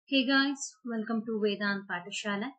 Hey guys, welcome to Vedant Pathashala.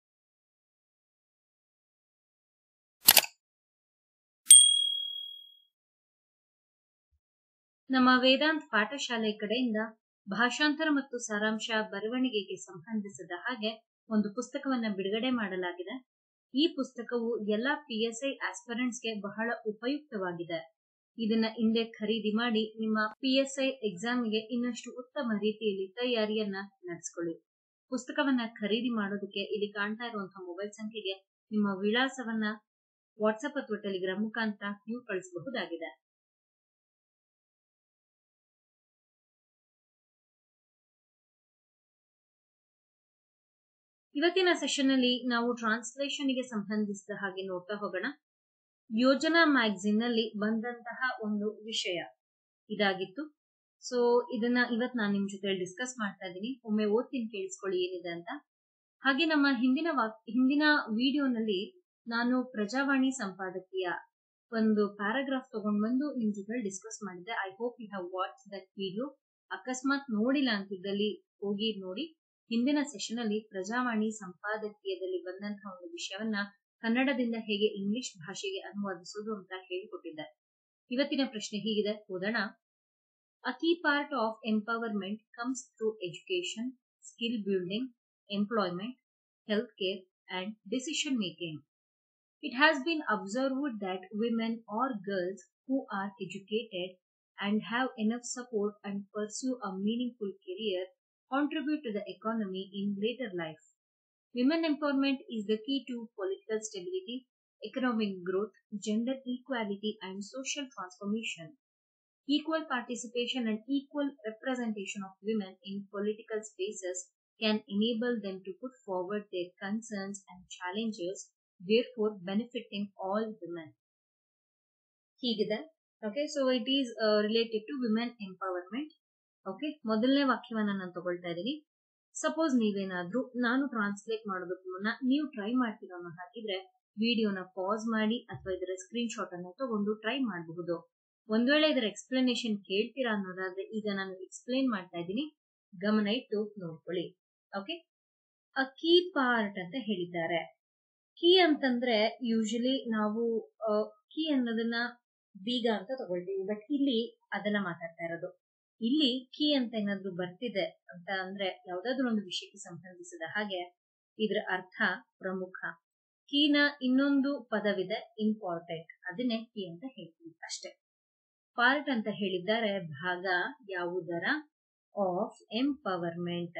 ನಮ್ಮ ವೇದಾಂತ್ ಪಾಠಶಾಲೆ ಕಡೆಯಿಂದ ಭಾಷಾಂತರ ಮತ್ತು ಸಾರಾಂಶ ಬರವಣಿಗೆಗೆ ಸಂಬಂಧಿಸಿದ ಹಾಗೆ ಒಂದು ಪುಸ್ತಕವನ್ನ ಬಿಡುಗಡೆ ಮಾಡಲಾಗಿದೆ ಈ ಪುಸ್ತಕವು ಎಲ್ಲ ಪಿ ಎಸ್ ಐ ಆಸ್ಪರೆಂಟ್ಸ್ಗೆ ಬಹಳ ಉಪಯುಕ್ತವಾಗಿದೆ ಇದನ್ನ ಹಿಂದೆ ಖರೀದಿ ಮಾಡಿ ನಿಮ್ಮ ಪಿ ಎಸ್ ಐ ಎಕ್ಸಾಮ್ಗೆ ಇನ್ನಷ್ಟು ಉತ್ತಮ ರೀತಿಯಲ್ಲಿ ತಯಾರಿಯನ್ನ ನಡೆಸ್ಕೊಳ್ಳಿ ಪುಸ್ತಕವನ್ನ ಖರೀದಿ ಮಾಡೋದಕ್ಕೆ ಇಲ್ಲಿ ಕಾಣ್ತಾ ಇರುವಂತಹ ಮೊಬೈಲ್ ಸಂಖ್ಯೆಗೆ ನಿಮ್ಮ ವಿಳಾಸವನ್ನ ವಾಟ್ಸ್ಆಪ್ ಅಥವಾ ಟೆಲಿಗ್ರಾಮ್ ಮುಖಾಂತರ ನೀವು ಕಳಿಸಬಹುದಾಗಿದೆ ಇವತ್ತಿನ ಸೆಷನ್ ಅಲ್ಲಿ ನಾವು ಟ್ರಾನ್ಸ್ಲೇಷನ್ ಗೆ ಸಂಬಂಧಿಸಿದ ಹಾಗೆ ನೋಡ್ತಾ ಹೋಗೋಣ ಯೋಜನಾ ಮ್ಯಾಗಝಿನ್ ನಲ್ಲಿ ಬಂದಂತಹ ಒಂದು ವಿಷಯ ಇದಾಗಿತ್ತು ಸೊ ಇದನ್ನ ಇವತ್ ನಾನು ನಿಮ್ ಜೊತೆ ಡಿಸ್ಕಸ್ ಮಾಡ್ತಾ ಇದ್ದೀನಿ ಒಮ್ಮೆ ಓದ್ತೀನಿ ಕೇಳಿಸ್ಕೊಳ್ಳಿ ಏನಿದೆ ಅಂತ ಹಾಗೆ ನಮ್ಮ ಹಿಂದಿನ ಹಿಂದಿನ ವಿಡಿಯೋನಲ್ಲಿ ನಾನು ಪ್ರಜಾವಾಣಿ ಸಂಪಾದಕೀಯ ಒಂದು ಪ್ಯಾರಾಗ್ರಾಫ್ ತಗೊಂಡ್ ಬಂದು ನಿಮ್ ಜೊತೆ ಡಿಸ್ಕಸ್ ಮಾಡಿದ್ದೆ I hope you have watch that video ಅಕಸ್ಮಾತ್ ನೋಡಿಲ್ಲ ಅಂತಿದ್ದಲ್ಲಿ ಹೋಗಿ ನೋಡಿ ಹಿಂದಿನ ಸೆಷನ್ ಅಲ್ಲಿ ಪ್ರಜಾವಾಣಿ ಸಂಪಾದಕೀಯದಲ್ಲಿ ಬಂದಂತಹ ಒಂದು ವಿಷಯವನ್ನ ಕನ್ನಡದಿಂದ ಹೇಗೆ ಇಂಗ್ಲಿಷ್ ಭಾಷೆಗೆ ಅನುವಾದಿಸೋದು ಅಂತ ಹೇಳಿಕೊಟ್ಟಿದ್ದೆ ಇವತ್ತಿನ ಪ್ರಶ್ನೆ ಹೀಗಿದೆ ಓದೋಣ a key part of empowerment comes through education skill building employment health care and decision making It has been observed that women or girls who are educated and have enough support and pursue a meaningful career contribute to the economy in later life. Women empowerment is the key to political stability, economic growth, gender equality, and social transformation. Equal participation and equal representation of women in political spaces can enable them to put forward their concerns and challenges, therefore benefiting all women. ಹೀಗಿದೆ okay so it is related to women empowerment okay ಮೊದಲನೇ ವಾಕ್ಯವನ್ನ ನಾನು ತಗೊಳ್ತಾ ಇದ್ದೀನಿ suppose ನೀವೇನಾದ್ರೂ ನಾನು translate ಮಾಡೋದಕ್ಕೆ ಮುನ್ನ ನೀವು ಟ್ರೈ ಮಾಡ್ತೀರೋ ಅನ್ನೋ ಹಾಗಿದ್ರೆ ವಿಡಿಯೋನ ಪಾಸ್ ಮಾಡಿ ಅಥವಾ ಇದರ ಸ್ಕ್ರೀನ್ ಶಾಟ್ ಅನ್ನ ತಗೊಂಡು ಟ್ರೈ ಮಾಡಬಹುದು ಒಂದ್ ವೇಳೆ ಇದರ ಎಕ್ಸ್ಪ್ಲನೇಷನ್ ಕೇಳ್ತೀರಾ ಅನ್ನೋದಾದ್ರೆ ಈಗ ನಾನು ಎಕ್ಸ್ಪ್ಲೇನ್ ಮಾಡ್ತಾ ಇದ್ದೀನಿ ಗಮನ ಇಟ್ಟು ನೋಡ್ಕೊಳ್ಳಿ ಓಕೆ ಅ ಕೀ ಪಾರ್ಟ್ ಅಂತ ಹೇಳಿದ್ದಾರೆ ಕೀ ಅಂತಂದ್ರೆ ಯೂಶಲಿ ನಾವು ಕೀ ಅನ್ನೋದನ್ನ ಬೀಗ ಅಂತ ತಗೊಳ್ತೀವಿ ಬಟ್ ಇಲ್ಲಿ ಅದನ್ನ ಮಾತಾಡ್ತಾ ಇರೋದು ಇಲ್ಲಿ ಕೀ ಅಂತ ಏನಾದ್ರು ಬರ್ತಿದೆ ಅಂತ ಅಂದ್ರೆ ಯಾವ್ದಾದ್ರು ಒಂದು ವಿಷಯಕ್ಕೆ ಸಂಬಂಧಿಸಿದ ಹಾಗೆ ಇದರ ಅರ್ಥ ಪ್ರಮುಖ ಕೀನ ಇನ್ನೊಂದು ಪದವಿದೆ ಇಂಪಾರ್ಟೆಂಟ್ ಅದನ್ನೇ ಕೀ ಅಂತ ಹೇಳ್ತೀವಿ ಅಷ್ಟೇ ಪಾರ್ಟ್ ಅಂತ ಹೇಳಿದ್ದಾರೆ ಭಾಗ ಯಾವುದರ ಆಫ್ ಎಂಪವರ್ಮೆಂಟ್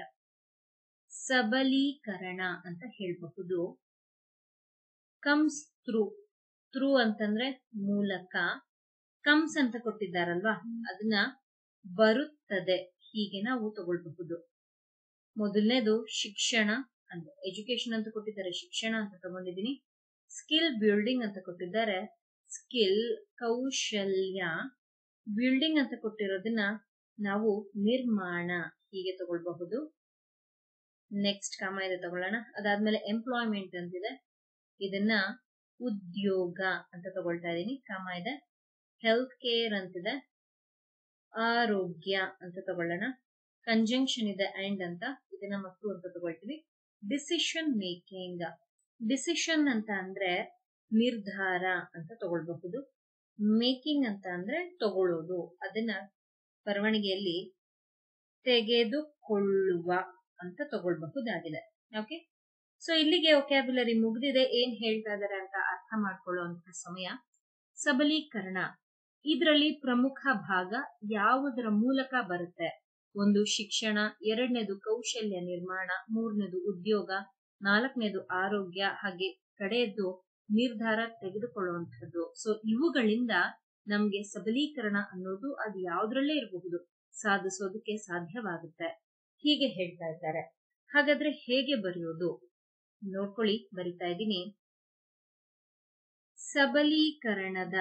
ಸಬಲೀಕರಣ ಅಂತ ಹೇಳಬಹುದು ಕಮ್ಸ್ ಥ್ರೂ ಥ್ರೂ ಅಂತಂದ್ರೆ ಮೂಲಕ ಕಮ್ಸ್ ಅಂತ ಕೊಟ್ಟಿದ್ದಾರಲ್ವಾ ಅದನ್ನ ಬರುತ್ತದೆ ಹೀಗೆ ನಾವು ತಗೊಳ್ಬಹುದು ಮೊದಲನೇದು ಶಿಕ್ಷಣ ಅಂತ ಎಜುಕೇಶನ್ ಅಂತ ಕೊಟ್ಟಿದ್ದಾರೆ ಶಿಕ್ಷಣ ಅಂತ ತಗೊಂಡಿದ್ದೀನಿ ಸ್ಕಿಲ್ ಬಿಲ್ಡಿಂಗ್ ಅಂತ ಕೊಟ್ಟಿದ್ದಾರೆ ಸ್ಕಿಲ್ ಕೌಶಲ್ಯ ಬಿಲ್ಡಿಂಗ್ ಅಂತ ಕೊಟ್ಟಿರೋದನ್ನ ನಾವು ನಿರ್ಮಾಣ ಹೀಗೆ ತಗೊಳ್ಬಹುದು ನೆಕ್ಸ್ಟ್ ಕಾಮ ಇದೆ ತಗೊಳ್ಳೋಣ ಅದಾದ್ಮೇಲೆ ಎಂಪ್ಲಾಯ್ಮೆಂಟ್ ಅಂತಿದೆ ಇದನ್ನ ಉದ್ಯೋಗ ಅಂತ ತಗೊಳ್ತಾ ಇದ್ದೀನಿ ಕಾಮ ಇದೆ ಹೆಲ್ತ್ ಕೇರ್ ಅಂತಿದೆ ಆರೋಗ್ಯ ಅಂತ ತಗೊಳ್ಳೋಣ ಕಂಜಂಕ್ಷನ್ ಇದೆ ಅಂಡ್ ಅಂತ ಇದನ್ನ ಮತ್ತು ಅಂತ ತಗೊಳ್ತೀವಿ ಡಿಸಿಷನ್ ಮೇಕಿಂಗ್ ಡಿಸಿಷನ್ ಅಂತ ಅಂದ್ರೆ ನಿರ್ಧಾರ ಅಂತ ತಗೊಳ್ಬಹುದು ಮೇಕಿಂಗ್ ಅಂತ ಅಂದ್ರೆ ತಗೊಳ್ಳೋದು ಅದನ್ನ ಬರವಣಿಗೆಯಲ್ಲಿ ತೆಗೆದುಕೊಳ್ಳುವ ಅಂತ ತಗೊಳ್ಬಹುದಾಗಿದೆ ಓಕೆ ಸೊ ಇಲ್ಲಿಗೆ ಒಕ್ಯಾಬ್ಯುಲರಿ ಮುಗ್ದಿದೆ ಏನ್ ಹೇಳ್ತಾ ಇದಾರೆ ಅಂತ ಅರ್ಥ ಮಾಡ್ಕೊಳ್ಳುವಂತ ಸಮಯ ಸಬಲೀಕರಣ ಇದರಲ್ಲಿ ಪ್ರಮುಖ ಭಾಗ ಯಾವುದರ ಮೂಲಕ ಬರುತ್ತೆ ಒಂದು ಶಿಕ್ಷಣ ಎರಡನೇದು ಕೌಶಲ್ಯ ನಿರ್ಮಾಣ ಮೂರನೇದು ಉದ್ಯೋಗ ನಾಲ್ಕನೇದು ಆರೋಗ್ಯ ಹಾಗೆ ಕಡೆಯದ್ದು ನಿರ್ಧಾರ ತೆಗೆದುಕೊಳ್ಳುವಂಥದ್ದು ಸೊ ಇವುಗಳಿಂದ ನಮ್ಗೆ ಸಬಲೀಕರಣ ಅನ್ನೋದು ಅದು ಯಾವ್ದ್ರಲ್ಲೇ ಇರಬಹುದು ಸಾಧಿಸೋದಕ್ಕೆ ಸಾಧ್ಯವಾಗುತ್ತೆ ಹೀಗೆ ಹೇಳ್ತಾ ಇದ್ದಾರೆ ಹಾಗಾದ್ರೆ ಹೇಗೆ ಬರೆಯೋದು ನೋಡ್ಕೊಳ್ಳಿ ಬರಿತಾ ಇದ್ದೀನಿ ಸಬಲೀಕರಣದ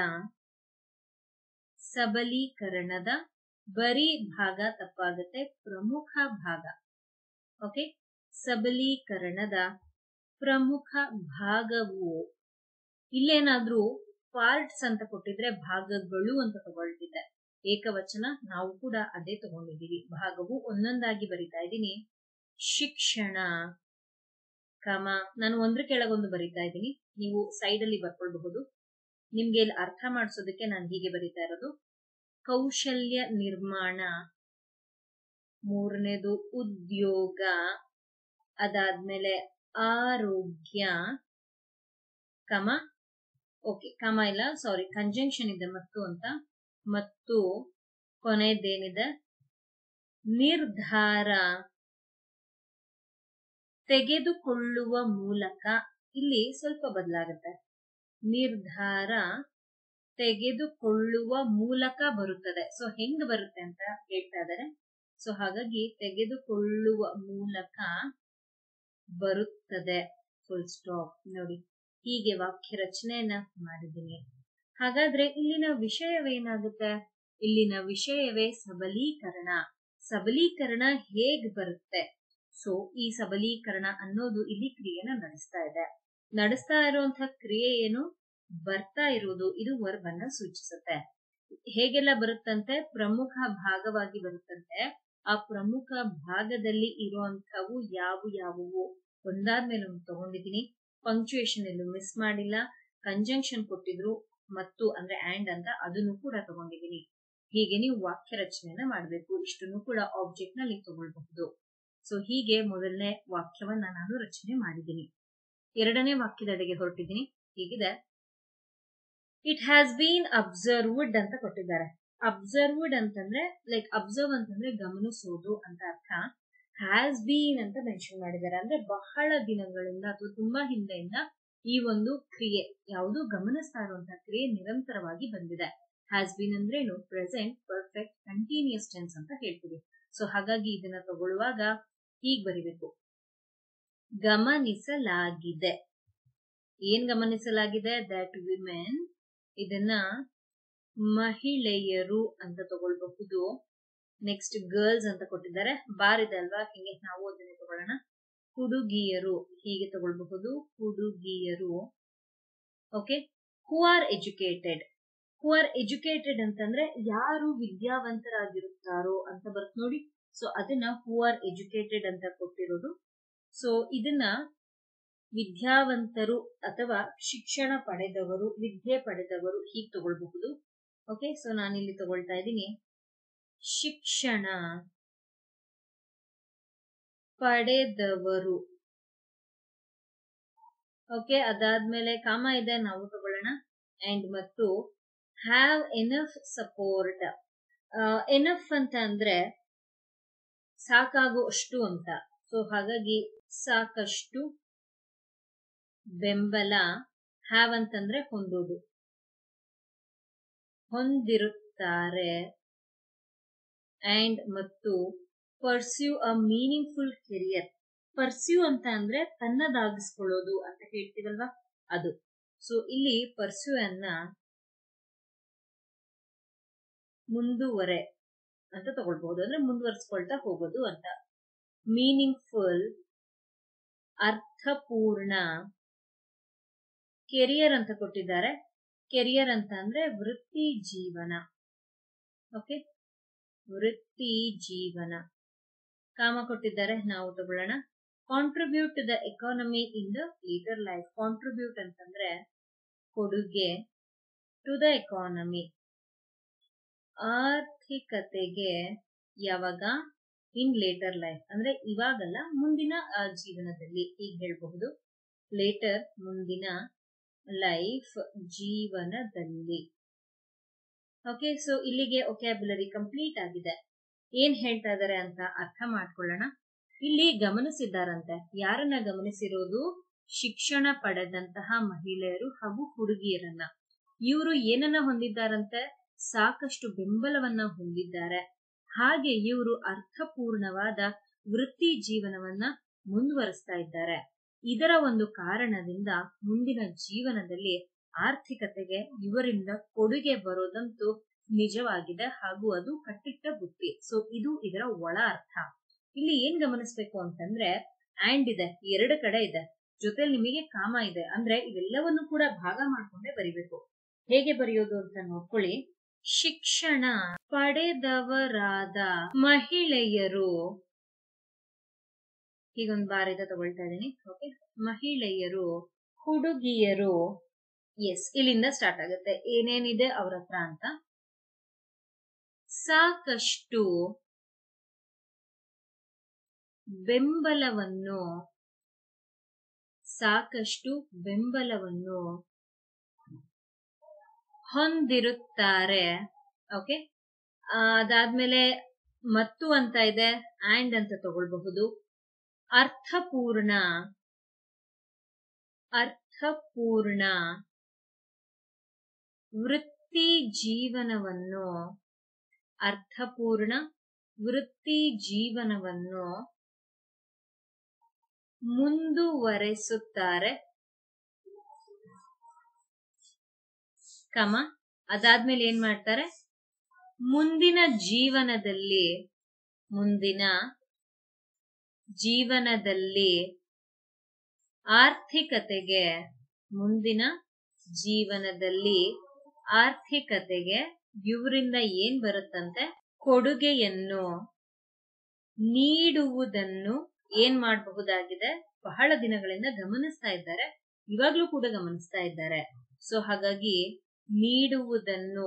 ಸಬಲೀಕರಣದ ಬರೀ ಭಾಗ ತಪ್ಪಾಗುತ್ತೆ ಪ್ರಮುಖ ಭಾಗ ಓಕೆ ಸಬಲೀಕರಣದ ಪ್ರಮುಖ ಭಾಗವು ಇಲ್ಲೇನಾದ್ರೂ ಪಾರ್ಟ್ಸ್ ಅಂತ ಕೊಟ್ಟಿದ್ರೆ ಭಾಗಗಳು ಅಂತ ತಗೊಳ್ತಿದ್ದೆ ಏಕವಚನ ನಾವು ಕೂಡ ಅದೇ ತಗೊಂಡಿದ್ದೀವಿ ಭಾಗವು ಒಂದೊಂದಾಗಿ ಬರಿತಾ ಇದ್ದೀನಿ ಶಿಕ್ಷಣ ಕಮ ನಾನು ಒಂದ್ರ ಕೆಳಗೊಂದು ಬರಿತಾ ಇದ್ದೀನಿ ನೀವು ಸೈಡ್ ಅಲ್ಲಿ ಬರ್ಕೊಳ್ಬಹುದು ನಿಮ್ಗೆ ಇಲ್ಲಿ ಅರ್ಥ ಮಾಡಿಸೋದಕ್ಕೆ ನಾನು ಹೀಗೆ ಬರಿತಾ ಇರೋದು ಕೌಶಲ್ಯ ನಿರ್ಮಾಣ ಮೂರನೇದು ಉದ್ಯೋಗ ಅದಾದ್ಮೇಲೆ ಆರೋಗ್ಯ ಕಮ ಓಕೆ ಕಮ ಇಲ್ಲ ಸಾರಿ ಕಂಜಂಕ್ಷನ್ ಇದೆ ಮತ್ತು ಅಂತ ಮತ್ತು ಕೊನೆಯದೇನಿದೆ ನಿರ್ಧಾರ ತೆಗೆದುಕೊಳ್ಳುವ ಮೂಲಕ ಇಲ್ಲಿ ಸ್ವಲ್ಪ ಬದಲಾಗುತ್ತೆ ನಿರ್ಧಾರ ತೆಗೆದುಕೊಳ್ಳುವ ಮೂಲಕ ಬರುತ್ತದೆ ಸೊ ಹೆಂಗ್ ಬರುತ್ತೆ ಅಂತ ಹೇಳ್ತಾ ಇದ್ದಾರೆ ಸೊ ಹಾಗಾಗಿ ತೆಗೆದುಕೊಳ್ಳುವ ಮೂಲಕ ಬರುತ್ತದೆ ಫುಲ್ ಸ್ಟಾಪ್ ನೋಡಿ ಹೀಗೆ ವಾಕ್ಯ ರಚನೆಯನ್ನ ಮಾಡಿದ್ದೀನಿ ಹಾಗಾದ್ರೆ ಇಲ್ಲಿನ ವಿಷಯವೇನಾಗುತ್ತೆ ಇಲ್ಲಿನ ವಿಷಯವೇ ಸಬಲೀಕರಣ ಸಬಲೀಕರಣ ಹೇಗ್ ಬರುತ್ತೆ ಸೊ ಈ ಸಬಲೀಕರಣ ಅನ್ನೋದು ಇಲ್ಲಿ ಕ್ರಿಯೆನ ನಡೆಸ್ತಾ ಇದೆ ನಡೆಸ್ತಾ ಇರುವಂತಹ ಕ್ರಿಯೆ ಏನು ಬರ್ತಾ ಇರುವುದು ಇದು ವರ್ಬ್ ಅನ್ನ ಸೂಚಿಸುತ್ತೆ ಹೇಗೆಲ್ಲ ಬರುತ್ತಂತೆ ಪ್ರಮುಖ ಭಾಗವಾಗಿ ಬರುತ್ತಂತೆ ಆ ಪ್ರಮುಖ ಭಾಗದಲ್ಲಿ ಇರುವಂತವು ಯಾವು ಯಾವುವು ಒಂದಾದ್ಮೇಲೆ ಒಂದು ತಗೊಂಡಿದ್ದೀನಿ ಪಂಕ್ಚುಯೇಷನ್ ಎಲ್ಲೂ ಮಿಸ್ ಮಾಡಿಲ್ಲ ಕಂಜಂಕ್ಷನ್ ಕೊಟ್ಟಿದ್ರು ಮತ್ತು ಅಂದ್ರೆ ಆಂಡ್ ಅಂತ ಅದನ್ನು ಕೂಡ ತಗೊಂಡಿದ್ದೀನಿ ಹೀಗೆ ನೀವು ವಾಕ್ಯ ರಚನೆಯನ್ನ ಮಾಡಬೇಕು ಇಷ್ಟನ್ನು ಕೂಡ ಆಬ್ಜೆಕ್ಟ್ ನಲ್ಲಿ ತಗೊಳ್ಬಹುದು ಸೊ ಹೀಗೆ ಮೊದಲನೇ ವಾಕ್ಯವನ್ನ ನಾನು ರಚನೆ ಮಾಡಿದ್ದೀನಿ ಎರಡನೇ ವಾಕ್ಯದೆಡೆಗೆ ಹೊರಟಿದ್ದೀನಿ ಹೀಗಿದೆ ಇಟ್ ಹ್ಯಾಸ್ ಬೀನ್ ಅಬ್ಸರ್ವ್ಡ್ ಅಂತ ಕೊಟ್ಟಿದ್ದಾರೆ ಅಬ್ಸರ್ವ್ಡ್ ಅಂತಂದ್ರೆ ಲೈಕ್ ಅಬ್ಸರ್ವ್ ಅಂತಂದ್ರೆ ಗಮನಿಸೋದು ಅಂತ ಅರ್ಥ ಹ್ಯಾಸ್ ಬೀನ್ ಅಂತ ಮೆನ್ಷನ್ ಮಾಡಿದ್ದಾರೆ ಅಂದ್ರೆ ಬಹಳ ದಿನಗಳಿಂದ ಅಥವಾ ತುಂಬಾ ಹಿಂದೆಯಿಂದ ಈ ಒಂದು ಕ್ರಿಯೆ ಯಾವುದು ಗಮನಿಸ್ತಾ ಇರುವಂತಹ ಕ್ರಿಯೆ ನಿರಂತರವಾಗಿ ಬಂದಿದೆ ಹ್ಯಾಸ್ ಬೀನ್ ಅಂದ್ರೆ ಏನು ಪ್ರೆಸೆಂಟ್ ಪರ್ಫೆಕ್ಟ್ ಕಂಟಿನ್ಯೂಸ್ ಟೆನ್ಸ್ ಅಂತ ಹೇಳ್ತೀವಿ ಸೊ ಹಾಗಾಗಿ ಇದನ್ನ ತಗೊಳ್ಳುವಾಗ ಹೀಗ್ ಬರಿಬೇಕು ಗಮನಿಸಲಾಗಿದೆ ಏನ್ ಗಮನಿಸಲಾಗಿದೆ ದಟ್ ವಿಮೆನ್ ಇದನ್ನ ಮಹಿಳೆಯರು ಅಂತ ತಗೊಳ್ಬಹುದು ನೆಕ್ಸ್ಟ್ ಗರ್ಲ್ಸ್ ಅಂತ ಕೊಟ್ಟಿದ್ದಾರೆ ಬಾರ್ ಇದೆ ಅಲ್ವಾ ಹಿಂಗೆ ನಾವು ಅದನ್ನೇ ತಗೊಳ್ಳೋಣ ಹುಡುಗಿಯರು ಹೀಗೆ ತಗೊಳ್ಬಹುದು ಹುಡುಗಿಯರು okay who are educated who are educated ಅಂತಂದ್ರೆ ಯಾರು ವಿದ್ಯಾವಂತರಾಗಿರುತ್ತಾರೋ ಅಂತ ಬರುತ್ತೆ ನೋಡಿ ಸೊ ಅದನ್ನ ಹೂ ಆರ್ ಎಜುಕೇಟೆಡ್ ಅಂತ ಕೊಟ್ಟಿರೋದು ಸೊ ಇದನ್ನ ವಿದ್ಯಾವಂತರು ಅಥವಾ ಶಿಕ್ಷಣ ಪಡೆದವರು ವಿದ್ಯೆ ಪಡೆದವರು ಹೀಗೆ ತಗೊಳ್ಬಹುದು ಓಕೆ ಸೊ ನಾನಿಲ್ಲಿ ತಗೊಳ್ತಾ ಇದ್ದೀನಿ ಶಿಕ್ಷಣ ಪಡೆದವರು ಓಕೆ ಅದಾದ್ಮೇಲೆ ಕಾಮ ಇದೆ ನಾವು ತಗೊಳ್ಳೋಣ ಅಂಡ್ ಮತ್ತು ಹ್ಯಾವ್ ಎನಫ್ ಸಪೋರ್ಟ್ ಎನಫ್ ಅಂತ ಅಂದ್ರೆ ಸಾಕಾಗುವಷ್ಟು ಅಂತ ಸೊ ಹಾಗಾಗಿ ಸಾಕಷ್ಟು ಬೆಂಬಲ ಹ್ಯಾವ್ ಅಂತಂದ್ರೆ ಹೊಂದೋದು ಹೊಂದಿರುತ್ತಾರೆ ಅಂಡ್ ಮತ್ತು pursue a meaningful career pursue ಅಂತ ಅಂದ್ರೆ ತನ್ನದಾಗಿಸ್ಕೊಳ್ಳೋದು ಅಂತ ಹೇಳ್ತೀವಲ್ವಾ ಅದು ಸೊ ಇಲ್ಲಿ ಪರ್ಸ್ಯೂ ಅನ್ನ ಮುಂದುವರೆ ಅಂತ ತಗೊಳ್ಬಹುದು ಅಂದ್ರೆ ಮುಂದುವರಿಸ್ಕೊಳ್ತಾ ಹೋಗೋದು ಅಂತ ಮೀನಿಂಗ್ಫುಲ್ ಅರ್ಥಪೂರ್ಣ ಕೆರಿಯರ್ ಅಂತ ಕೊಟ್ಟಿದ್ದಾರೆ ಕೆರಿಯರ್ ಅಂತ ಅಂದ್ರೆ ವೃತ್ತಿ ಜೀವನ ಓಕೆ ವೃತ್ತಿ ಜೀವನ ಕಾಮ ಕೊಟ್ಟಿದ್ದಾರೆ ನಾವು ತಗೊಳ್ಳೋಣ contribute to the economy in the later life contribute ಅಂತಂದ್ರೆ ಕೊಡುಗೆ ಟು ದ ಎಕಾನಮಿ ಆರ್ಥಿಕತೆಗೆ ಯಾವಾಗ ಇನ್ ಲೇಟರ್ ಲೈಫ್ ಅಂದ್ರೆ ಇವಾಗಲ್ಲ ಮುಂದಿನ ಜೀವನದಲ್ಲಿ ಈಗ ಹೇಳಬಹುದು ಲೇಟರ್ ಮುಂದಿನ ಲೈಫ್ ಜೀವನದಲ್ಲಿ ಓಕೆ ಸೊ ಇಲ್ಲಿಗೆ ಒಕ್ಯಾಬುಲರಿ ಕಂಪ್ಲೀಟ್ ಆಗಿದೆ ಏನ್ ಹೇಳ್ತಾ ಇದಾರೆ ಅಂತ ಅರ್ಥ ಮಾಡ್ಕೊಳ್ಳೋಣ ಇಲ್ಲಿ ಗಮನಿಸಿದ್ದಾರಂತೆ ಯಾರನ್ನ ಗಮನಿಸಿರೋದು ಶಿಕ್ಷಣ ಪಡೆದಂತಹ ಮಹಿಳೆಯರು ಹಾಗೂ ಹುಡುಗಿಯರನ್ನ ಇವರು ಏನನ್ನ ಹೊಂದಿದ್ದಾರಂತೆ ಸಾಕಷ್ಟು ಬೆಂಬಲವನ್ನ ಹೊಂದಿದ್ದಾರೆ ಹಾಗೆ ಇವರು ಅರ್ಥಪೂರ್ಣವಾದ ವೃತ್ತಿ ಜೀವನವನ್ನ ಮುಂದುವರಿಸ್ತಾ ಇದ್ದಾರೆ ಇದರ ಒಂದು ಕಾರಣದಿಂದ ಮುಂದಿನ ಜೀವನದಲ್ಲಿ ಆರ್ಥಿಕತೆಗೆ ಇವರಿಂದ ಕೊಡುಗೆ ಬರೋದಂತೂ ನಿಜವಾಗಿದೆ ಹಾಗೂ ಅದು ಕಟ್ಟಿಟ್ಟ ಬುತ್ತಿ ಸೊ ಇದು ಇದರ ಒಳ ಅರ್ಥ ಇಲ್ಲಿ ಏನ್ ಗಮನಿಸ್ಬೇಕು ಅಂತಂದ್ರೆ ಆಂಡ್ ಇದೆ ಎರಡು ಕಡೆ ಇದೆ ಜೊತೆಲಿ ನಿಮಗೆ ಕಾಮ ಇದೆ ಅಂದ್ರೆ ಇವೆಲ್ಲವನ್ನು ಕೂಡ ಭಾಗ ಮಾಡ್ಕೊಂಡೇ ಬರಿಬೇಕು ಹೇಗೆ ಬರೆಯೋದು ಅಂತ ನೋಡ್ಕೊಳ್ಳಿ ಶಿಕ್ಷಣ ಪಡೆದವರಾದ ಮಹಿಳೆಯರು ಹೀಗೊಂದು ಬಾರಿದ ತಗೊಳ್ತಾ ಇದ್ದೀನಿ ಓಕೆ ಮಹಿಳೆಯರು ಹುಡುಗಿಯರು ಎಸ್ ಇಲ್ಲಿಂದ ಸ್ಟಾರ್ಟ್ ಆಗುತ್ತೆ ಏನೇನಿದೆ ಅವ್ರ ಹತ್ರ ಅಂತ ಸಾಕಷ್ಟು ಬೆಂಬಲವನ್ನು ಸಾಕಷ್ಟು ಬೆಂಬಲವನ್ನು ಹೊಂದಿರುತ್ತಾರೆ ಓಕೆ ಅದಾದ್ಮೇಲೆ ಮತ್ತು ಅಂತ ಇದೆ ಆಂಡ್ ಅಂತ ತಗೊಳ್ಬಹುದು ಅರ್ಥಪೂರ್ಣ ಅರ್ಥಪೂರ್ಣ ವೃತ್ತಿ ಜೀವನವನ್ನು ಅರ್ಥಪೂರ್ಣ ವೃತ್ತಿ ಜೀವನವನ್ನು ಮುಂದುವರೆಸುತ್ತಾರೆ ಕಮ ಅದಾದ್ಮೇಲೆ ಏನ್ ಮಾಡ್ತಾರೆ ಮುಂದಿನ ಜೀವನದಲ್ಲಿ ಮುಂದಿನ ಜೀವನದಲ್ಲಿ ಆರ್ಥಿಕತೆಗೆ ಮುಂದಿನ ಜೀವನದಲ್ಲಿ ಆರ್ಥಿಕತೆಗೆ ಇವರಿಂದ ಏನ್ ಬರುತ್ತಂತೆ ಕೊಡುಗೆಯನ್ನು ನೀಡುವುದನ್ನು ಏನ್ ಮಾಡಬಹುದಾಗಿದೆ ಬಹಳ ದಿನಗಳಿಂದ ಗಮನಿಸ್ತಾ ಇದ್ದಾರೆ ಇವಾಗ್ಲೂ ಕೂಡ ಗಮನಿಸ್ತಾ ಇದ್ದಾರೆ ಸೊ ಹಾಗಾಗಿ ನೀಡುವುದನ್ನು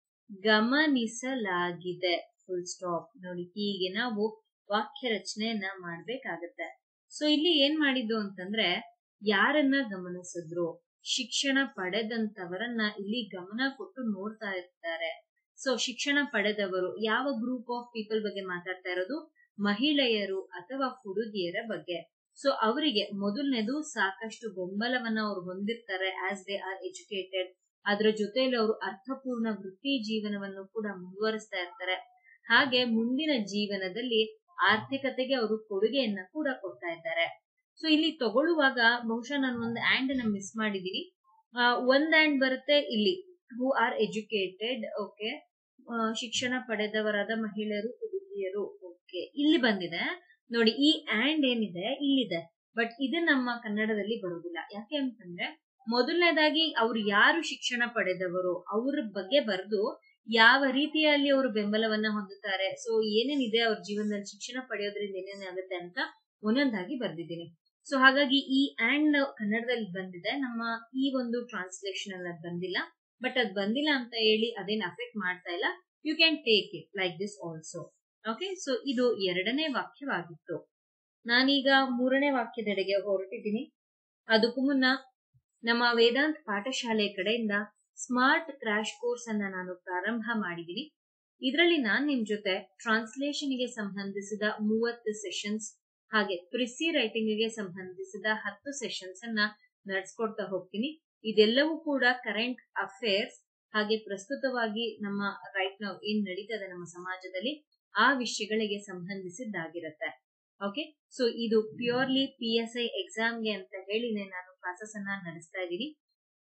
ಗಮನಿಸಲಾಗಿದೆ ಫುಲ್ ಸ್ಟಾಪ್ ನೋಡಿ ಹೀಗೆ ನಾವು ವಾಕ್ಯ ರಚನೆಯನ್ನ ಮಾಡ್ಬೇಕಾಗತ್ತೆ ಸೊ ಇಲ್ಲಿ ಏನ್ ಮಾಡಿದ್ದು ಅಂತಂದ್ರೆ ಯಾರನ್ನ ಗಮನಿಸಿದ್ರು ಶಿಕ್ಷಣ ಪಡೆದಂತವರನ್ನ ಇಲ್ಲಿ ಗಮನ ಕೊಟ್ಟು ನೋಡ್ತಾ ಇರ್ತಾರೆ ಸೊ ಶಿಕ್ಷಣ ಪಡೆದವರು ಯಾವ ಗ್ರೂಪ್ ಆಫ್ ಪೀಪಲ್ ಬಗ್ಗೆ ಮಾತಾಡ್ತಾ ಇರೋದು ಮಹಿಳೆಯರು ಅಥವಾ ಹುಡುಗಿಯರ ಬಗ್ಗೆ ಸೊ ಅವರಿಗೆ ಮೊದಲನೇದು ಸಾಕಷ್ಟು ಬೆಂಬಲವನ್ನ ಅವ್ರು ಹೊಂದಿರ್ತಾರೆ ಆಸ್ ದೇ ಆರ್ ಎಜುಕೇಟೆಡ್ ಅದರ ಜೊತೆಯಲ್ಲಿ ಅವರು ಅರ್ಥಪೂರ್ಣ ವೃತ್ತಿ ಜೀವನವನ್ನು ಕೂಡ ಮುಂದುವರಿಸ್ತಾ ಇರ್ತಾರೆ ಹಾಗೆ ಮುಂದಿನ ಜೀವನದಲ್ಲಿ ಆರ್ಥಿಕತೆಗೆ ಅವರು ಕೊಡುಗೆಯನ್ನ ಕೂಡ ಕೊಡ್ತಾ ಇದ್ದಾರೆ ಸೊ ಇಲ್ಲಿ ತಗೊಳ್ಳುವಾಗ ಬಹುಶಃ ನಾನು ಒಂದು ಆಂಡ್ ಅನ್ನ ಮಿಸ್ ಮಾಡಿದೀನಿ ಒಂದ್ ಆಂಡ್ ಬರುತ್ತೆ ಇಲ್ಲಿ ಹೂ ಆರ್ ಎಜುಕೇಟೆಡ್ ಓಕೆ ಶಿಕ್ಷಣ ಪಡೆದವರಾದ ಮಹಿಳೆಯರು ಹುಡುಗಿಯರು ಓಕೆ ಇಲ್ಲಿ ಬಂದಿದೆ ನೋಡಿ ಈ ಆಂಡ್ ಏನಿದೆ ಇಲ್ಲಿದೆ ಬಟ್ ಇದು ನಮ್ಮ ಕನ್ನಡದಲ್ಲಿ ಬರುವುದಿಲ್ಲ ಯಾಕೆ ಅಂತಂದ್ರೆ ಮೊದಲನೇದಾಗಿ ಅವ್ರು ಯಾರು ಶಿಕ್ಷಣ ಪಡೆದವರು ಅವ್ರ ಬಗ್ಗೆ ಬರೆದು ಯಾವ ರೀತಿಯಲ್ಲಿ ಅವರು ಬೆಂಬಲವನ್ನ ಹೊಂದುತ್ತಾರೆ ಸೊ ಏನೇನಿದೆ ಅವ್ರ ಜೀವನದಲ್ಲಿ ಶಿಕ್ಷಣ ಪಡೆಯೋದ್ರಿಂದ ಏನೇನಾಗುತ್ತೆ ಅಂತ ಒಂದೊಂದಾಗಿ ಬರ್ದಿದ್ದೀನಿ ಸೊ ಹಾಗಾಗಿ ಈ ಆಂಡ್ ಕನ್ನಡದಲ್ಲಿ ಬಂದಿದೆ ನಮ್ಮ ಈ ಒಂದು ಟ್ರಾನ್ಸ್ಲೇಷನ್ ಅಲ್ಲಿ ಅದು ಬಂದಿಲ್ಲ ಬಟ್ ಅದ್ ಬಂದಿಲ್ಲ ಅಂತ ಹೇಳಿ ಅದೇನ್ ಅಫೆಕ್ಟ್ ಮಾಡ್ತಾ ಇಲ್ಲ you can take it like this also okay so ಇದು ಎರಡನೇ ವಾಕ್ಯವಾಗಿತ್ತು ನಾನೀಗ ಮೂರನೇ ವಾಕ್ಯದೆಡೆಗೆ ಹೊರಟಿದ್ದೀನಿ ಅದಕ್ಕೂ ಮುನ್ನ ನಮ್ಮ ವೇದಾಂತ್ ಪಾಠಶಾಲೆ ಕಡೆಯಿಂದ ಸ್ಮಾರ್ಟ್ ಕ್ರಾಶ್ ಕೋರ್ಸ್ ಅನ್ನ ನಾನು ಪ್ರಾರಂಭ ಮಾಡಿದ್ದೀನಿ ಇದರಲ್ಲಿ ನಾನ್ ನಿಮ್ ಜೊತೆ ಟ್ರಾನ್ಸ್ಲೇಷನ್ ಗೆ ಸಂಬಂಧಿಸಿದ ಮೂವತ್ತು ಸೆಷನ್ಸ್ ಹಾಗೆ ಪ್ರಿಸಿ ರೈಟಿಂಗ್ ಗೆ ಸಂಬಂಧಿಸಿದ ಹತ್ತು ಸೆಷನ್ಸ್ ಅನ್ನ ನಡೆಸ್ಕೊಡ್ತಾ ಹೋಗ್ತೀನಿ ಇದೆಲ್ಲವೂ ಕೂಡ ಕರೆಂಟ್ ಅಫೇರ್ಸ್ ಹಾಗೆ ಪ್ರಸ್ತುತವಾಗಿ ನಮ್ಮ ರೈಟ್ ನಾವು ಏನ್ ನಡೀತದೆ ನಮ್ಮ ಸಮಾಜದಲ್ಲಿ ಆ ವಿಷಯಗಳಿಗೆ ಸಂಬಂಧಿಸಿದ್ದಾಗಿರುತ್ತೆ ಓಕೆ ಸೊ ಇದು ಪ್ಯೂರ್ಲಿ ಪಿ ಎಸ್ ಐ ಎಕ್ಸಾಮ್ಗೆ ಅಂತ ಹೇಳಿನೇ ನಾನು ಕ್ಲಾಸಸ್ ಅನ್ನ ನಡೆಸ್ತಾ ಇದ್ದೀನಿ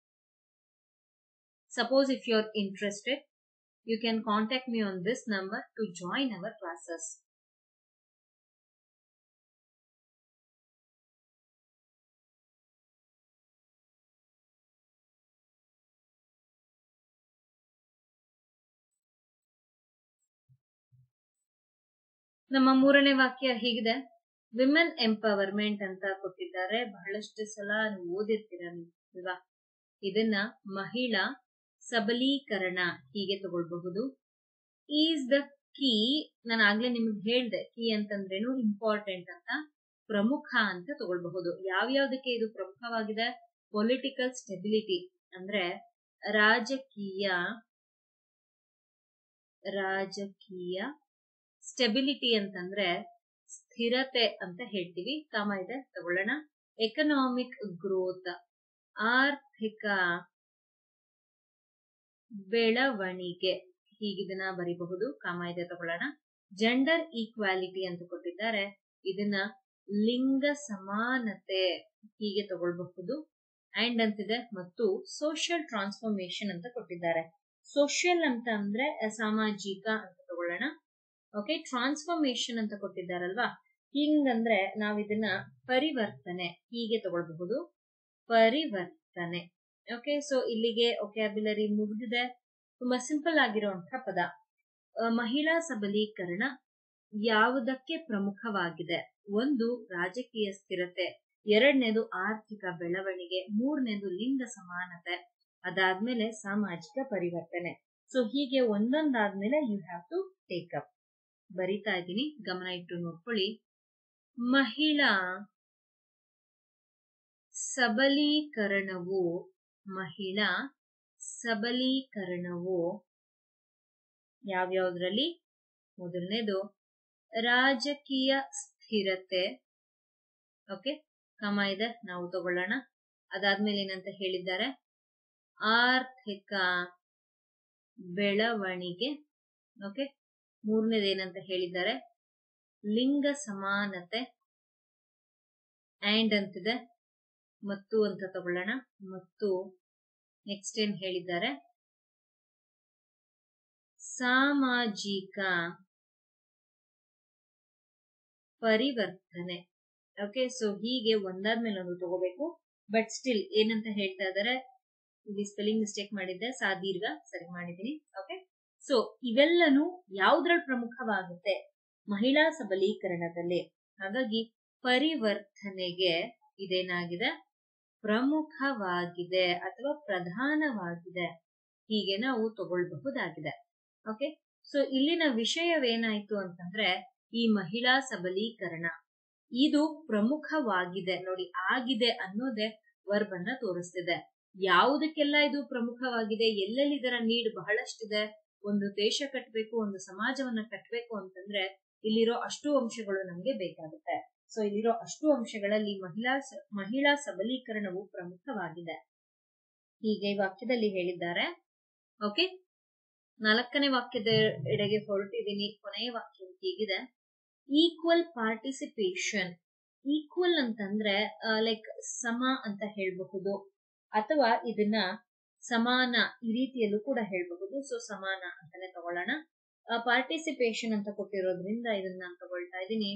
suppose if you are interested you can contact me on this number to join our classes ನಮ್ಮ ಮೂರನೇ ವಾಕ್ಯ ಹೀಗಿದೆ ವಿಮೆನ್ ಎಂಪವರ್ಮೆಂಟ್ ಅಂತ ಕೊಟ್ಟಿದ್ದಾರೆ ಬಹಳಷ್ಟು ಸಲ ನೀವು ಓದಿರ್ತೀರ ಅಲ್ವಾ ಇದನ್ನ ಮಹಿಳಾ ಸಬಲೀಕರಣ ಹೀಗೆ ತಗೊಳ್ಬಹುದು ಈಸ್ ದ ಕೀ ನಾನು ಆಗ್ಲೇ ನಿಮ್ಗೆ ಹೇಳ್ದೆ ಕೀ ಅಂತಂದ್ರೇನು ಇಂಪಾರ್ಟೆಂಟ್ ಅಂತ ಪ್ರಮುಖ ಅಂತ ತಗೊಳ್ಬಹುದು ಯಾವ್ಯಾವ್ದಕ್ಕೆ ಇದು ಪ್ರಮುಖವಾಗಿದೆ ಪೊಲಿಟಿಕಲ್ ಸ್ಟೆಬಿಲಿಟಿ ಅಂದ್ರೆ ರಾಜಕೀಯ ರಾಜಕೀಯ ಸ್ಟೆಬಿಲಿಟಿ ಅಂತಂದ್ರೆ ಸ್ಥಿರತೆ ಅಂತ ಹೇಳ್ತೀವಿ ಕಾಮ ಇದೆ ತಗೊಳ್ಳೋಣ ಎಕನಾಮಿಕ್ ಗ್ರೋತ್ ಆರ್ಥಿಕ ಬೆಳವಣಿಗೆ ಹೀಗಿದನ್ನ ಬರಿಬಹುದು ಕಾಮ ಇದೆ ತಗೊಳ್ಳೋಣ ಜೆಂಡರ್ ಈಕ್ವಾಲಿಟಿ ಅಂತ ಕೊಟ್ಟಿದ್ದಾರೆ ಇದನ್ನ ಲಿಂಗ ಸಮಾನತೆ ಹೀಗೆ ತಗೊಳ್ಬಹುದು ಅಂಡ್ ಅಂತಿದೆ ಮತ್ತು ಸೋಷಿಯಲ್ ಟ್ರಾನ್ಸ್ಫಾರ್ಮೇಶನ್ ಅಂತ ಕೊಟ್ಟಿದ್ದಾರೆ ಸೋಷಿಯಲ್ ಅಂತ ಅಂದ್ರೆ ಸಾಮಾಜಿಕ ಅಂತ ತಗೊಳ್ಳೋಣ ಓಕೆ ಟ್ರಾನ್ಸ್ಫಾರ್ಮೇಶನ್ ಅಂತ ಕೊಟ್ಟಿದ್ದಾರಲ್ವಾ ಹಿಂಗಂದ್ರೆ ನಾವ್ ಇದನ್ನ ಪರಿವರ್ತನೆ ಹೀಗೆ ತಗೊಳ್ಬಹುದು ಪರಿವರ್ತನೆ ಓಕೆ ಸೊ ಇಲ್ಲಿಗೆ ಒಕ್ಯಾಬ್ಯುಲರಿ ಮುಗಿದಿದೆ ತುಂಬಾ ಸಿಂಪಲ್ ಆಗಿರುವಂತಹ ಪದ ಮಹಿಳಾ ಸಬಲೀಕರಣ ಯಾವುದಕ್ಕೆ ಪ್ರಮುಖವಾಗಿದೆ ಒಂದು ರಾಜಕೀಯ ಸ್ಥಿರತೆ ಎರಡನೇದು ಆರ್ಥಿಕ ಬೆಳವಣಿಗೆ ಮೂರನೇದು ಲಿಂಗ ಸಮಾನತೆ ಅದಾದ್ಮೇಲೆ ಸಾಮಾಜಿಕ ಪರಿವರ್ತನೆ ಸೊ ಹೀಗೆ ಒಂದೊಂದಾದ್ಮೇಲೆ you have to take up ಬರಿತಾ ಇದ್ದೀನಿ ಗಮನ ಇಟ್ಟು ನೋಡ್ಕೊಳ್ಳಿ ಮಹಿಳಾ ಸಬಲೀಕರಣವು ಮಹಿಳಾ ಸಬಲೀಕರಣವು ಯಾವ್ಯಾವ್ದ್ರಲ್ಲಿ ಮೊದಲನೇದು ರಾಜಕೀಯ ಸ್ಥಿರತೆ ಓಕೆ ಕಮ ಇದೆ ನಾವು ತಗೊಳ್ಳೋಣ ಅದಾದ್ಮೇಲೆ ಏನಂತ ಹೇಳಿದ್ದಾರೆ ಆರ್ಥಿಕ ಬೆಳವಣಿಗೆ ಓಕೆ ಮೂರನೇದು ಏನಂತ ಹೇಳಿದ್ದಾರೆ ಲಿಂಗ ಸಮಾನತೆ ಆಂಡ್ ಅಂತಿದೆ ಮತ್ತು ಅಂತ ತಗೊಳ್ಳೋಣ ಮತ್ತು ನೆಕ್ಸ್ಟ್ ಏನ್ ಹೇಳಿದ್ದಾರೆ ಸಾಮಾಜಿಕ ಪರಿವರ್ತನೆ ಓಕೆ ಸೊ ಹೀಗೆ ಒಂದಾದ್ಮೇಲೆ ಒಂದು ತಗೋಬೇಕು ಬಟ್ ಸ್ಟಿಲ್ ಏನಂತ ಹೇಳ್ತಾ ಇದಾರೆ ಇಲ್ಲಿ ಸ್ಪೆಲ್ಲಿಂಗ್ ಮಿಸ್ಟೇಕ್ ಮಾಡಿದ್ದೆ ಸಾ ದೀರ್ಘ ಸರಿ ಮಾಡಿದ್ದೀನಿ ಓಕೆ ಸೊ ಇವೆಲ್ಲನೂ ಯಾವ್ದ್ರಲ್ಲಿ ಪ್ರಮುಖವಾಗುತ್ತೆ ಮಹಿಳಾ ಸಬಲೀಕರಣದಲ್ಲಿ ಹಾಗಾಗಿ ಪರಿವರ್ತನೆಗೆ ಇದೇನಾಗಿದೆ ಪ್ರಮುಖವಾಗಿದೆ ಅಥವಾ ಪ್ರಧಾನವಾಗಿದೆ ಹೀಗೆ ನಾವು ತಗೊಳ್ಬಹುದಾಗಿದೆ ಓಕೆ ಸೊ ಇಲ್ಲಿನ ವಿಷಯವೇನಾಯ್ತು ಅಂತಂದ್ರೆ ಈ ಮಹಿಳಾ ಸಬಲೀಕರಣ ಇದು ಪ್ರಮುಖವಾಗಿದೆ ನೋಡಿ ಆಗಿದೆ ಅನ್ನೋದೇ ವರ್ಬ್ ಅನ್ನ ತೋರಿಸ್ತಿದೆ ಯಾವುದಕ್ಕೆಲ್ಲ ಇದು ಪ್ರಮುಖವಾಗಿದೆ ಎಲ್ಲೆಲ್ಲಿ ಇದರ ನೀಡ್ ಬಹಳಷ್ಟಿದೆ ಒಂದು ದೇಶ ಕಟ್ಟಬೇಕು ಒಂದು ಸಮಾಜವನ್ನ ಕಟ್ಟಬೇಕು ಅಂತಂದ್ರೆ ಇಲ್ಲಿರೋ ಅಷ್ಟು ಅಂಶಗಳು ನಮ್ಗೆ ಬೇಕಾಗುತ್ತೆ ಸೊ ಇಲ್ಲಿರೋ ಅಷ್ಟು ಅಂಶಗಳಲ್ಲಿ ಮಹಿಳಾ ಮಹಿಳಾ ಸಬಲೀಕರಣವು ಪ್ರಮುಖವಾಗಿದೆ ಹೀಗೆ ಈ ವಾಕ್ಯದಲ್ಲಿ ಹೇಳಿದ್ದಾರೆ ಓಕೆ ನಾಲ್ಕನೇ ವಾಕ್ಯದ ಎಡೆಗೆ ಹೊರಟಿದ್ದೀನಿ ಕೊನೆಯ ವಾಕ್ಯ ಹೀಗಿದೆ ಈಕ್ವಲ್ ಪಾರ್ಟಿಸಿಪೇಷನ್ ಈಕ್ವಲ್ ಅಂತಂದ್ರೆ ಲೈಕ್ ಸಮ ಅಂತ ಹೇಳಬಹುದು ಅಥವಾ ಇದನ್ನ ಸಮಾನ ಈ ರೀತಿಯಲ್ಲೂ ಕೂಡ ಹೇಳಬಹುದು ಸೊ ಸಮಾನ ಅಂತಾನೆ ತಗೊಳ್ಳೋಣ ಪಾರ್ಟಿಸಿಪೇಷನ್ ಅಂತ ಕೊಟ್ಟಿರೋದ್ರಿಂದ ಇದನ್ನ ನಾನು ತಗೊಳ್ತಾ ಇದ್ದೀನಿ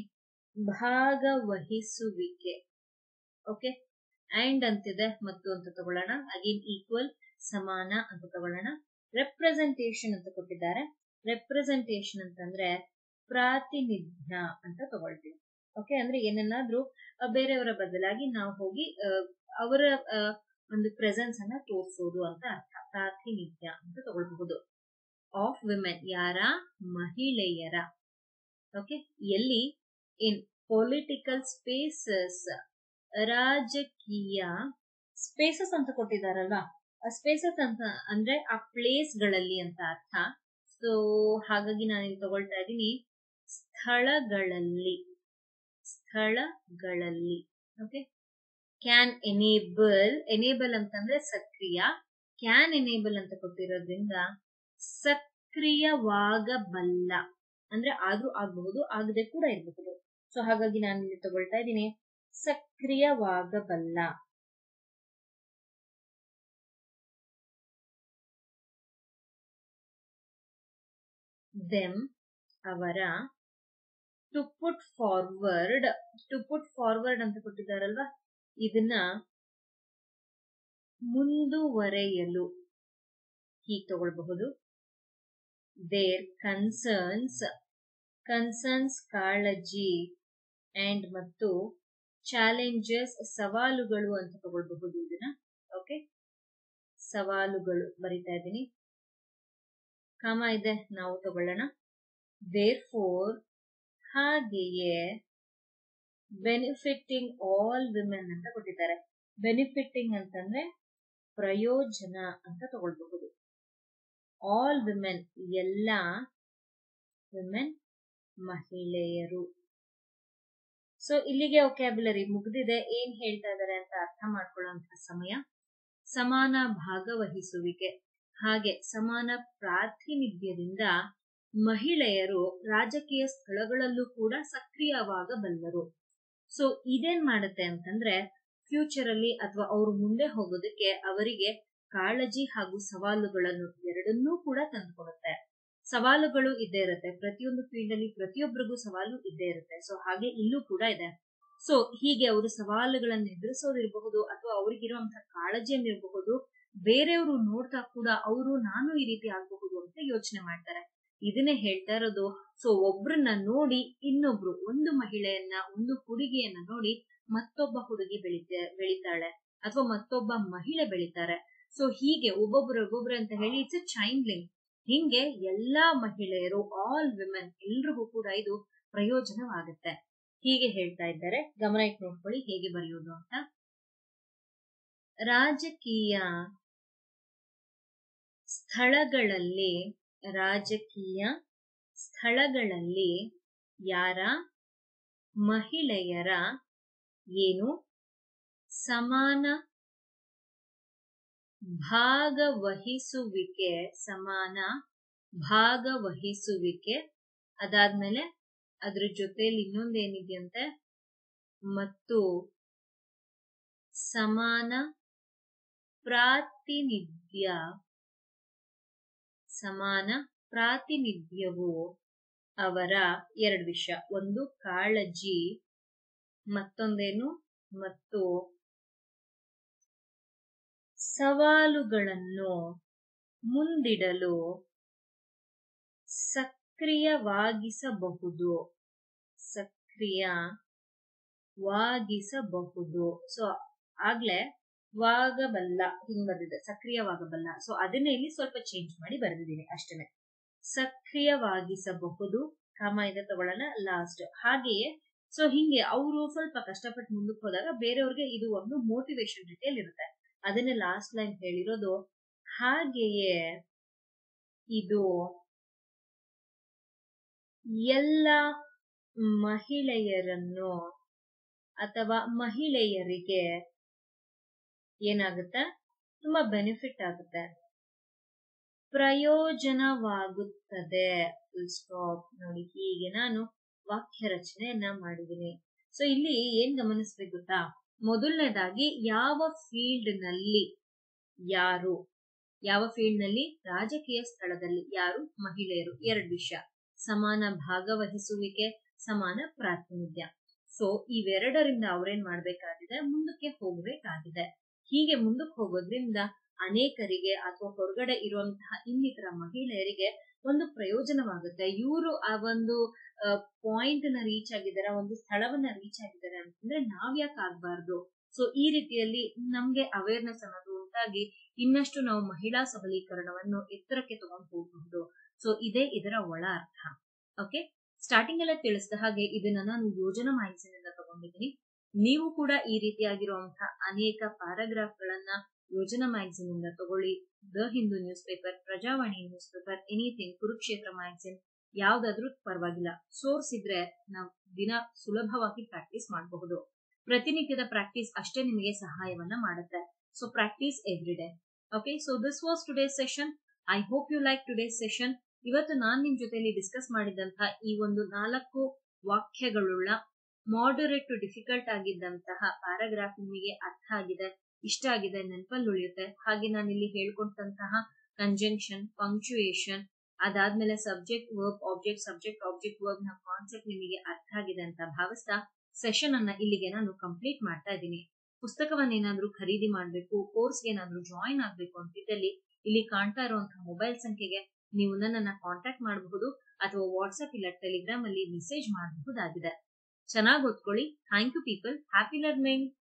ಭಾಗವಹಿಸುವಿಕೆ ಓಕೆ ಅಂಡ್ ಅಂತಿದೆ ಮತ್ತು ಅಂತ ತಗೊಳ್ಳೋಣ ಅಗೇನ್ ಈಕ್ವಲ್ ಸಮಾನ ಅಂತ ತಗೊಳ್ಳೋಣ ರೆಪ್ರೆಸೆಂಟೇಷನ್ ಅಂತ ಕೊಟ್ಟಿದ್ದಾರೆ ರೆಪ್ರೆಸೆಂಟೇಷನ್ ಅಂತಂದ್ರೆ ಪ್ರಾತಿನಿಧ್ಯ ಅಂತ ತಗೊಳ್ತೀವಿ ಓಕೆ ಅಂದ್ರೆ ಏನನ್ನಾದ್ರೂ ಬೇರೆಯವರ ಬದಲಾಗಿ ನಾವು ಹೋಗಿ ಅವರ ಒಂದು ಪ್ರೆಸೆನ್ಸ್ ಅನ್ನ ತೋರಿಸೋದು ಅಂತ ಅರ್ಥ ಪ್ರಾತಿನಿಧ್ಯ ಅಂತ ತಗೊಳ್ಬಹುದು ಆಫ್ ವಿಮೆನ್ ಯಾರ ಮಹಿಳೆಯರ ಓಕೆ ಎಲ್ಲಿ ಇನ್ ಪೊಲಿಟಿಕಲ್ ಸ್ಪೇಸಸ್ ರಾಜಕೀಯ ಸ್ಪೇಸಸ್ ಅಂತ ಕೊಟ್ಟಿದಾರಲ್ವಾ ಸ್ಪೇಸಸ್ ಅಂತ ಅಂದ್ರೆ ಆ ಪ್ಲೇಸ್ ಗಳಲ್ಲಿ ಅಂತ ಅರ್ಥ ಸೊ ಹಾಗಾಗಿ ನಾನು ಇಲ್ಲಿ ತಗೊಳ್ತಾ ಇದ್ದೀನಿ ಸ್ಥಳಗಳಲ್ಲಿ ಸ್ಥಳಗಳಲ್ಲಿ ಓಕೆ ಕ್ಯಾನ್ ಎನೇಬಲ್ ಎನೇಬಲ್ ಅಂತಂದ್ರೆ ಸಕ್ರಿಯ ಕ್ಯಾನ್ ಎನೇಬಲ್ ಅಂತ ಕೊಟ್ಟಿರೋದ್ರಿಂದ ಸಕ್ರಿಯವಾಗಬಲ್ಲ ಅಂದ್ರೆ ಆದ್ರೂ ಆಗಬಹುದು ಆಗದೆ ಕೂಡ ಇರಬಹುದು ಸೊ ಹಾಗಾಗಿ ನಾನು ಇಲ್ಲಿ ತಗೊಳ್ತಾ ಇದ್ದೀನಿ ಸಕ್ರಿಯವಾಗಬಲ್ಲ ದೆಮ್ ಅವರ to put forward to put forward ಅಂತ ಕೊಟ್ಟಿದ್ದಾರಲ್ವಾ ಇದನ್ನ ಮುಂದುವರೆಯಲು ಹೀಗೆ ತಗೊಳ್ಬಹುದು ದೇರ್ ಕನ್ಸರ್ನ್ಸ್ ಕನ್ಸರ್ನ್ಸ್ ಕಾಳಜಿ ಅಂಡ್ ಮತ್ತು ಚಾಲೆಂಜಸ್ ಸವಾಲುಗಳು ಅಂತ ತಗೊಳ್ಬಹುದು ಇದನ್ನ ಓಕೆ ಸವಾಲುಗಳು ಬರಿತಾ ಇದ್ದೀನಿ ಕಾಮ ಇದೆ ನಾವು ತಗೊಳ್ಳೋಣ ದೇರ್ ಫೋರ್ ಹಾಗೆಯೇ ಬೆನಿಫಿಟಿಂಗ್ ಆಲ್ ವಿಮೆನ್ ಅಂತ ಕೊಟ್ಟಿದ್ದಾರೆ ಬೆನಿಫಿಟಿಂಗ್ ಅಂತಂದ್ರೆ ಪ್ರಯೋಜನ ಅಂತ ತಗೊಳ್ಬಹುದು ಆಲ್ ವಿಮೆನ್ ಎಲ್ಲ ವಿಮೆನ್ ಮಹಿಳೆಯರು ಸೊ ಇಲ್ಲಿಗೆ ಒಕ್ಯಾಬ್ಯುಲರಿ ಮುಗ್ದಿದೆ ಏನ್ ಹೇಳ್ತಾ ಇದಾರೆ ಅಂತ ಅರ್ಥ ಮಾಡ್ಕೊಳ್ಳುವಂತಹ ಸಮಯ ಸಮಾನ ಭಾಗವಹಿಸುವಿಕೆ ಹಾಗೆ ಸಮಾನ ಪ್ರಾತಿನಿಧ್ಯದಿಂದ ಮಹಿಳೆಯರು ರಾಜಕೀಯ ಸ್ಥಳಗಳಲ್ಲೂ ಕೂಡ ಸಕ್ರಿಯವಾಗಬಲ್ಲರು ಸೊ ಇದೇನ್ ಮಾಡುತ್ತೆ ಅಂತಂದ್ರೆ ಫ್ಯೂಚರ್ ಅಲ್ಲಿ ಅಥವಾ ಅವರು ಮುಂದೆ ಹೋಗೋದಕ್ಕೆ ಅವರಿಗೆ ಕಾಳಜಿ ಹಾಗೂ ಸವಾಲುಗಳನ್ನು ಎರಡನ್ನೂ ಕೂಡ ತಂದುಕೊಡುತ್ತೆ ಸವಾಲುಗಳು ಇದ್ದೇ ಇರುತ್ತೆ ಪ್ರತಿಯೊಂದು ಫೀಲ್ಡ್ ಅಲ್ಲಿ ಪ್ರತಿಯೊಬ್ಬರಿಗೂ ಸವಾಲು ಇದ್ದೇ ಇರುತ್ತೆ ಸೊ ಹಾಗೆ ಇಲ್ಲೂ ಕೂಡ ಇದೆ ಸೊ ಹೀಗೆ ಅವರು ಸವಾಲುಗಳನ್ನು ಎದುರಿಸೋದಿರಬಹುದು ಅಥವಾ ಅವ್ರಿಗಿರುವಂತಹ ಕಾಳಜಿಯನ್ನಿರಬಹುದು ಬೇರೆಯವರು ನೋಡ್ತಾ ಕೂಡ ಅವರು ನಾನು ಈ ರೀತಿ ಆಗಬಹುದು ಅಂತ ಯೋಚನೆ ಮಾಡ್ತಾರೆ ಇದನ್ನೇ ಹೇಳ್ತಾ ಇರೋದು ಸೊ ಒಬ್ರನ್ನ ನೋಡಿ ಇನ್ನೊಬ್ರು ಒಂದು ಮಹಿಳೆಯನ್ನ ಒಂದು ಹುಡುಗಿಯನ್ನ ನೋಡಿ ಮತ್ತೊಬ್ಬ ಹುಡುಗಿ ಬೆಳಿತ ಬೆಳಿತಾಳೆ ಅಥವಾ ಮತ್ತೊಬ್ಬ ಮಹಿಳೆ ಬೆಳಿತಾರೆ ಸೊ ಹೀಗೆ ಒಬ್ಬೊಬ್ರು ಒಬ್ಬೊಬ್ರು ಅಂತ ಹೇಳಿ ಇಟ್ಸ್ ಅ ಚೈನ್ ಲಿಂಕ್ ಹಿಂಗೆ ಎಲ್ಲಾ ಮಹಿಳೆಯರು ಆಲ್ ವಿಮೆನ್ ಎಲ್ರಿಗೂ ಕೂಡ ಇದು ಪ್ರಯೋಜನವಾಗುತ್ತೆ ಹೀಗೆ ಹೇಳ್ತಾ ಇದ್ದಾರೆ ಗಮನ ಇಟ್ಟು ನೋಡ್ಕೊಳ್ಳಿ ಹೇಗೆ ಬರೆಯೋದು ಅಂತ ರಾಜಕೀಯ ಸ್ಥಳಗಳಲ್ಲಿ ರಾಜಕೀಯ ಸ್ಥಳಗಳಲ್ಲಿ ಯಾರ ಮಹಿಳೆಯರ ಏನು ಸಮಾನ ಭಾಗವಹಿಸುವಿಕೆ ಸಮಾನ ಭಾಗವಹಿಸುವಿಕೆ ಅದಾದ್ಮೇಲೆ ಅದ್ರ ಜೊತೆಯಲ್ಲಿ ಇನ್ನೊಂದೇನಿದೆಯಂತೆ ಮತ್ತು ಸಮಾನ ಪ್ರಾತಿನಿಧ್ಯ ಸಮಾನ ಪ್ರಾತಿನಿಧ್ಯವು ಅವರ ಎರಡು ವಿಷಯ ಒಂದು ಕಾಳಜಿ ಮತ್ತೊಂದೇನು ಮತ್ತು ಸವಾಲುಗಳನ್ನು ಮುಂದಿಡಲು ಸಕ್ರಿಯವಾಗಿಸಬಹುದು ಸಕ್ರಿಯವಾಗಿಸಬಹುದು ಸೊ ಆಗ್ಲೇ ವಾಗಬಲ್ಲ ಹಿಂಗ್ ಬರ್ದಿದೆ ಸಕ್ರಿಯವಾಗಬಲ್ಲ ಸೊ ಅದನ್ನ ಇಲ್ಲಿ ಸ್ವಲ್ಪ ಚೇಂಜ್ ಮಾಡಿ ಬರೆದಿದ್ದೀನಿ ಅಷ್ಟೇನೆ ಸಕ್ರಿಯವಾಗಿಸಬಹುದು ಕಾಮ ಇದೆ ತಗೊಳ್ಳೋಣ ಲಾಸ್ಟ್ ಹಾಗೆಯೇ ಸೊ ಹಿಂಗೆ ಅವರು ಸ್ವಲ್ಪ ಕಷ್ಟಪಟ್ಟು ಮುಂದಕ್ಕೆ ಹೋದಾಗ ಬೇರೆಯವ್ರಿಗೆ ಇದು ಒಂದು ಮೋಟಿವೇಶನ್ ರೀತಿಯಲ್ಲಿ ಇರುತ್ತೆ ಅದನ್ನೇ ಲಾಸ್ಟ್ ಲೈನ್ ಹೇಳಿರೋದು ಹಾಗೆಯೇ ಇದು ಎಲ್ಲ ಮಹಿಳೆಯರನ್ನು ಅಥವಾ ಮಹಿಳೆಯರಿಗೆ ಏನಾಗುತ್ತೆ ತುಂಬಾ ಬೆನಿಫಿಟ್ ಆಗುತ್ತೆ ಪ್ರಯೋಜನವಾಗುತ್ತದೆ ಸ್ಟಾಪ್ ನೋಡಿ ಹೀಗೆ ನಾನು ವಾಕ್ಯ ರಚನೆಯನ್ನ ಮಾಡಿದ್ದೀನಿ ಸೊ ಇಲ್ಲಿ ಏನ್ ಗಮನಿಸ್ಬೇಕು ಗೊತ್ತಾ ಮೊದಲನೇದಾಗಿ ಯಾವ ಫೀಲ್ಡ್ ನಲ್ಲಿ ಯಾರು ಯಾವ ಫೀಲ್ಡ್ ನಲ್ಲಿ ರಾಜಕೀಯ ಸ್ಥಳದಲ್ಲಿ ಯಾರು ಮಹಿಳೆಯರು ಎರಡು ವಿಷಯ ಸಮಾನ ಭಾಗವಹಿಸುವಿಕೆ ಸಮಾನ ಪ್ರಾತಿನಿಧ್ಯ ಸೊ ಇವೆರಡರಿಂದ ಅವ್ರೇನ್ ಮಾಡ್ಬೇಕಾಗಿದೆ ಮುಂದಕ್ಕೆ ಹೋಗ್ಬೇಕಾಗಿದೆ ಹೀಗೆ ಮುಂದಕ್ಕೆ ಹೋಗೋದ್ರಿಂದ ಅನೇಕರಿಗೆ ಅಥವಾ ಹೊರಗಡೆ ಇರುವಂತಹ ಇನ್ನಿತರ ಮಹಿಳೆಯರಿಗೆ ಒಂದು ಪ್ರಯೋಜನವಾಗುತ್ತೆ ಇವರು ಆ ಒಂದು ಪಾಯಿಂಟ್ ನ ರೀಚ್ ಆಗಿದ್ದಾರೆ ಒಂದು ಸ್ಥಳವನ್ನ ರೀಚ್ ಆಗಿದ್ದಾರೆ ಅಂತಂದ್ರೆ ನಾವ್ ಯಾಕೆ ಆಗ್ಬಾರ್ದು ಸೊ ಈ ರೀತಿಯಲ್ಲಿ ನಮ್ಗೆ ಅವೇರ್ನೆಸ್ ಅನ್ನೋದು ಉಂಟಾಗಿ ಇನ್ನಷ್ಟು ನಾವು ಮಹಿಳಾ ಸಬಲೀಕರಣವನ್ನು ಎತ್ತರಕ್ಕೆ ತಗೊಂಡು ಹೋಗಬಹುದು ಸೊ ಇದೇ ಇದರ ಒಳ ಅರ್ಥ ಓಕೆ ಸ್ಟಾರ್ಟಿಂಗ್ ಎಲ್ಲ ತಿಳಿಸಿದ ಹಾಗೆ ಇದನ್ನ ನಾನು ಯೋಜನಾ ಮ್ಯಾಗಝಿನ್ ಇಂದ ತಗೊಂಡಿದ್ದೀನಿ ನೀವು ಕೂಡ ಈ ರೀತಿಯಾಗಿರುವಂತಹ ಅನೇಕ ಪ್ಯಾರಾಗ್ರಾಫ್ ಗಳನ್ನ ಯೋಜನಾ ಮ್ಯಾಗಝಿನ್ ಇಂದ ತಗೊಳ್ಳಿ the Hindu newspaper Prajavani newspaper anything Kurukshetra magazine ಯಾವ್ದಾದ್ರೂ ಪರವಾಗಿಲ್ಲ ಸೋರ್ಸ್ ಇದ್ರೆ ನಾವು ದಿನ ಸುಲಭವಾಗಿ ಪ್ರಾಕ್ಟೀಸ್ ಮಾಡಬಹುದು ಪ್ರತಿನಿತ್ಯದ ಪ್ರಾಕ್ಟೀಸ್ ಅಷ್ಟೇ ನಿಮಗೆ ಸಹಾಯವನ್ನ ಮಾಡುತ್ತೆ so practice every day okay so this was today session I hope you like today session ಇವತ್ತು ನಾನ್ ನಿಮ್ ಜೊತೆಲಿ ಡಿಸ್ಕಸ್ ಮಾಡಿದಂತಹ ಈ ಒಂದು ನಾಲ್ಕು ವಾಕ್ಯಗಳುಳ್ಳ ಮಾಡರೇಟ್ ಟು ಡಿಫಿಕಲ್ಟ್ ಆಗಿದ್ದಂತಹ ಪ್ಯಾರಾಗ್ರಾಫ್ ನಿಮಗೆ ಅರ್ಥ ಆಗಿದೆ ಇಷ್ಟ ಆಗಿದೆ ನೆನಪಲ್ಲಿ ಉಳಿಯುತ್ತೆ ಹಾಗೆ ನಾನು ಇಲ್ಲಿ ಹೇಳ್ಕೊಟ್ಟಂತಹ ಕಂಜಂಕ್ಷನ್ ಪಂಕ್ಚುಯೇಷನ್ ಅದಾದ್ಮೇಲೆ subject verb object subject object verb ನ ಕಾನ್ಸೆಪ್ಟ್ ನಿಮಗೆ ಅರ್ಥ ಆಗಿದೆ ಅಂತ ಭಾವಿಸ್ತಾ ಸೆಷನ್ ಅನ್ನ ಇಲ್ಲಿಗೆ ನಾನು ಕಂಪ್ಲೀಟ್ ಮಾಡ್ತಾ ಇದ್ದೀನಿ ಪುಸ್ತಕವನ್ನ ಏನಾದ್ರೂ ಖರೀದಿ ಮಾಡಬೇಕು ಕೋರ್ಸ್ಗೆ ಏನಾದ್ರೂ ಜಾಯಿನ್ ಆಗ್ಬೇಕು ಅಂತಿದ್ದಲ್ಲಿ ಇಲ್ಲಿ ಕಾಣ್ತಾ ಇರುವಂತಹ ಮೊಬೈಲ್ ಸಂಖ್ಯೆಗೆ ನೀವು ನನ್ನನ್ನ ಕಾಂಟ್ಯಾಕ್ಟ್ ಮಾಡಬಹುದು ಅಥವಾ ವಾಟ್ಸ್ಆಪ್ ಇಲ್ಲ ಟೆಲಿಗ್ರಾಮ್ ಅಲ್ಲಿ ಮೆಸೇಜ್ ಮಾಡಬಹುದಾಗಿದೆ ಚೆನ್ನಾಗಿ ಓದ್ಕೊಳ್ಳಿ thank you people happy learning